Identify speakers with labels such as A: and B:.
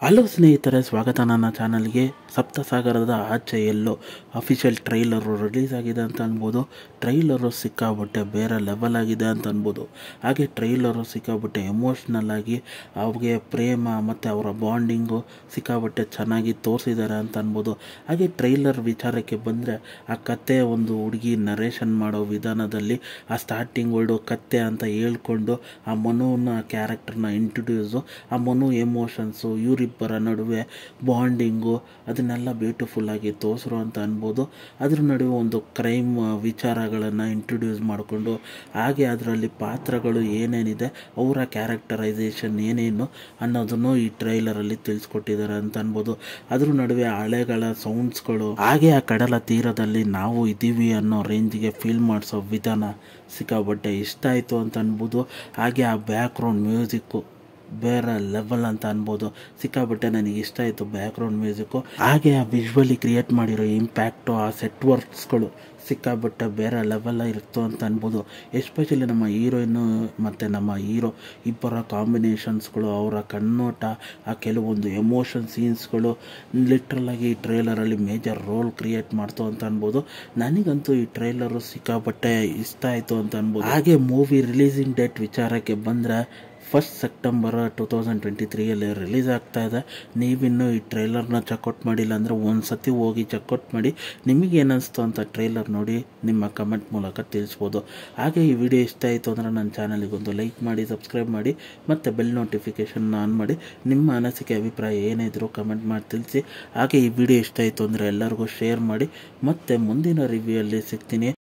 A: hello ಸ್ನೇಹಿತರೆ ಸ್ವಾಗತ ನನ್ನ ಚಾನಲ್ಗೆ ಸಪ್ತಸಾಗರದ ಆಚೆ ಎಲ್ಲೋ ಅಫಿಷಿಯಲ್ ಟ್ರೈಲರು ರಿಲೀಸ್ ಆಗಿದೆ ಅಂತ ಅನ್ಬೋದು ಟ್ರೈಲರು ಸಿಕ್ಕಾಬಿಟ್ಟೆ ಬೇರೆ ಲೆವೆಲ್ ಆಗಿದೆ ಅಂತ ಅನ್ಬೋದು ಹಾಗೆ ಟ್ರೈಲರು ಸಿಕ್ಕಾಬಿಟ್ಟೆ ಎಮೋಷ್ನಲ್ ಆಗಿ ಅವ್ರಿಗೆ ಪ್ರೇಮ ಮತ್ತು ಅವರ ಬಾಂಡಿಂಗು ಸಿಕ್ಕಾಬಿಟ್ಟೆ ಚೆನ್ನಾಗಿ ತೋರಿಸಿದ್ದಾರೆ ಅಂತ ಅನ್ಬೋದು ಹಾಗೆ ಟ್ರೈಲರ್ ವಿಚಾರಕ್ಕೆ ಬಂದರೆ ಆ ಕತೆ ಒಂದು ಹುಡುಗಿ ನರೇಷನ್ ಮಾಡೋ ವಿಧಾನದಲ್ಲಿ ಆ ಸ್ಟಾರ್ಟಿಂಗ್ ವರ್ಡು ಕತ್ತೆ ಅಂತ ಹೇಳ್ಕೊಂಡು ಆ ಮನುನ ಕ್ಯಾರೆಕ್ಟರ್ನ ಇಂಟ್ರೊಡ್ಯೂಸು ಆ ಮನು ಎಮೋಷನ್ಸು ಇವರಿಬ್ಬರ ನಡುವೆ ಬಾಂಡಿಂಗು ಅದನ್ನೆಲ್ಲ ಬ್ಯೂಟಿಫುಲ್ಲಾಗಿ ತೋರಿಸ್ರು ಅಂತ ಅನ್ಬೋದು ಅದ್ರ ನಡುವೆ ಒಂದು ಕ್ರೈಮ್ ವಿಚಾರಗಳನ್ನು ಇಂಟ್ರೊಡ್ಯೂಸ್ ಮಾಡಿಕೊಂಡು ಹಾಗೆ ಅದರಲ್ಲಿ ಪಾತ್ರಗಳು ಏನೇನಿದೆ ಅವರ ಕ್ಯಾರೆಕ್ಟರೈಸೇಷನ್ ಏನೇನು ಅನ್ನೋದನ್ನು ಈ ಟ್ರೈಲರಲ್ಲಿ ತಿಳಿಸ್ಕೊಟ್ಟಿದ್ದಾರೆ ಅಂತ ಅನ್ಬೋದು ಅದ್ರ ನಡುವೆ ಹಳೆಗಳ ಸೌಂಡ್ಸ್ಗಳು ಹಾಗೆ ಆ ಕಡಲ ತೀರದಲ್ಲಿ ನಾವು ಇದ್ದೀವಿ ಅನ್ನೋ ರೇಂಜ್ಗೆ ಫೀಲ್ ಮಾಡಿಸೋ ವಿಧಾನ ಸಿಕ್ಕಾಬಟ್ಟೆ ಇಷ್ಟ ಆಯಿತು ಅಂತ ಅನ್ಬೋದು ಹಾಗೆ ಆ ಬ್ಯಾಕ್ಗ್ರೌಂಡ್ ಮ್ಯೂಸಿಕ್ಕು ಬೇರೆ ಲೆವೆಲ್ ಅಂತ ಅನ್ಬೋದು ಸಿಕ್ಕಾಬಿಟ್ಟೆ ನನಗೆ ಇಷ್ಟ ಆಯಿತು ಬ್ಯಾಕ್ಗ್ರೌಂಡ್ ಮ್ಯೂಸಿಕ್ಕು ಹಾಗೆ ಆ ವಿಜುವಲಿ ಕ್ರಿಯೇಟ್ ಮಾಡಿರೋ ಇಂಪ್ಯಾಕ್ಟು ಆ ಸೆಟ್ ವರ್ಕ್ಸ್ಗಳು ಸಿಕ್ಕಾಬಿಟ್ಟೆ ಬೇರೆ ಲೆವೆಲ್ ಇರುತ್ತೋ ಅಂತ ಅನ್ಬೋದು ಎಸ್ಪೆಷಲಿ ನಮ್ಮ ಹೀರೋಯಿನ್ನು ಮತ್ತು ನಮ್ಮ ಹೀರೋ ಇಬ್ಬರ ಕಾಂಬಿನೇಷನ್ಸ್ಗಳು ಅವರ ಕಣ್ಣೋಟ ಆ ಕೆಲವೊಂದು ಎಮೋಷನ್ ಸೀನ್ಸ್ಗಳು ಲಿಟ್ರಲಾಗಿ ಈ ಟ್ರೈಲರಲ್ಲಿ ಮೇಜರ್ ರೋಲ್ ಕ್ರಿಯೇಟ್ ಮಾಡ್ತು ಅಂತ ಅನ್ಬೋದು ನನಗಂತೂ ಈ ಟ್ರೈಲರು ಸಿಕ್ಕಾಬಟ್ಟೆ ಇಷ್ಟ ಆಯಿತು ಅಂತ ಅನ್ಬೋದು ಹಾಗೆ ಮೂವಿ ರಿಲೀಸಿಂಗ್ ಡೇಟ್ ವಿಚಾರಕ್ಕೆ ಬಂದರೆ first September two thousand twenty ತ್ರೀಯಲ್ಲಿ ರಿಲೀಸ್ ಆಗ್ತಾ ಇದೆ ನೀವಿನ್ನೂ ಈ ಟ್ರೈಲರ್ನ ಚೆಕ್ಔಟ್ ಮಾಡಿಲ್ಲ ಅಂದರೆ ಒಂದು ಸತಿ ಹೋಗಿ ಚೆಕ್ಔಟ್ ಮಾಡಿ ನಿಮಗೆ ಏನಿಸ್ತು ಅಂತ ಟ್ರೈಲರ್ ನೋಡಿ ನಿಮ್ಮ ಕಮೆಂಟ್ ಮೂಲಕ ತಿಳಿಸ್ಬೋದು ಹಾಗೆ ಈ ವಿಡಿಯೋ ಇಷ್ಟ ಆಯಿತು ಅಂದರೆ ನನ್ನ ಚಾನಲಿಗೆ ಒಂದು ಲೈಕ್ ಮಾಡಿ ಸಬ್ಸ್ಕ್ರೈಬ್ ಮಾಡಿ ಮತ್ತು ಬೆಲ್ ನೋಟಿಫಿಕೇಷನ್ನ ಆನ್ ಮಾಡಿ ನಿಮ್ಮ ಅನಿಸಿಕೆ ಅಭಿಪ್ರಾಯ ಏನೇ ಇದ್ರೂ ಕಮೆಂಟ್ ಮಾಡಿ ತಿಳಿಸಿ ಹಾಗೆ ಈ ವಿಡಿಯೋ ಇಷ್ಟ ಆಯಿತು ಅಂದರೆ ಎಲ್ಲರಿಗೂ ಶೇರ್ ಮಾಡಿ ಮತ್ತು ಮುಂದಿನ ರಿವ್ಯೂಯಲ್ಲಿ ಸಿಗ್ತೀನಿ